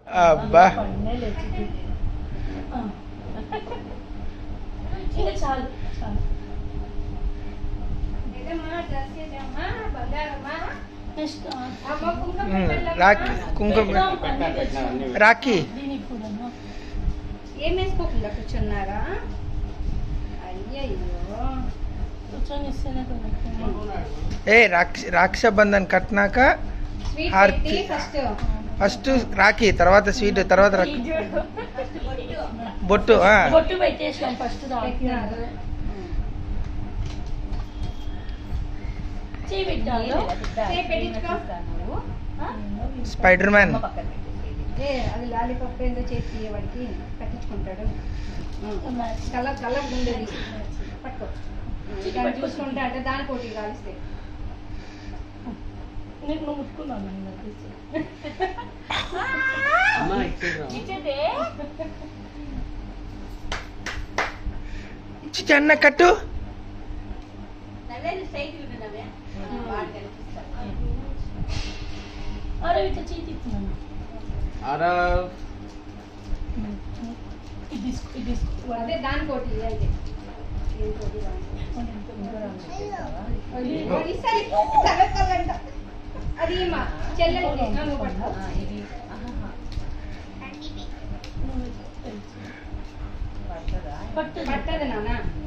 అబ్బా పన్నే లేచింది. ఆ. ఇంకా చాలు చాలు నెక్స్ట్ ఉమ్, రాఖీ కుంకుమ రాఖీ దీనికి కూడా ఏం వేసుకోకుండా కూర్చున్నారా అయ్యయ్యో కూర్చొని ఇస్తేనే కొనుక్కున్నాను. ఏ రాక్ష రాక్షబంధన్ కట్టినాక స్వీట్ హారతి. పెట్టి ఫస్ట్ ఫస్ట్ రాఖీ తర్వాత స్వీట్ తర్వాత రాఖీ ఈ చూడు. బొట్టు ఆ. బొట్టు పెట్టేసినాం ఫస్ట్ రాఖీ పెట్టినారు. చేయి పెట్టాలి చేయి పెట్టించుకో. స్పైడర్ మ్యాన్ ఏ అది లాలీపాప్ ఏందో చేసి వాడికి కట్టించుకుంటాడు కలర్ కలర్ ఉండేది పట్టుకో దాన్ని చూసుకుంటా అంటే దాని పోటీ కాలిస్తే నేను నువ్వు ముట్టుకున్నాను నన్ను తీసి. అమ్మా ఇచ్చేద్దాం ఇచ్చేదే చిచి అన్న కట్టు అరే ఇట్లా చేయి తిప్పుతున్నాను ఆరా ఇది తీసుకో ఇది తీసుకో అదే దాని పోటీ అయితే ఏం పోటీ కాదు. అది సరే, కలర్ కలర్ అంట. అది మా చెల్లెలకి ఆ, నువ్వు పట్టుకో. పట్టు పట్టదు నాన్న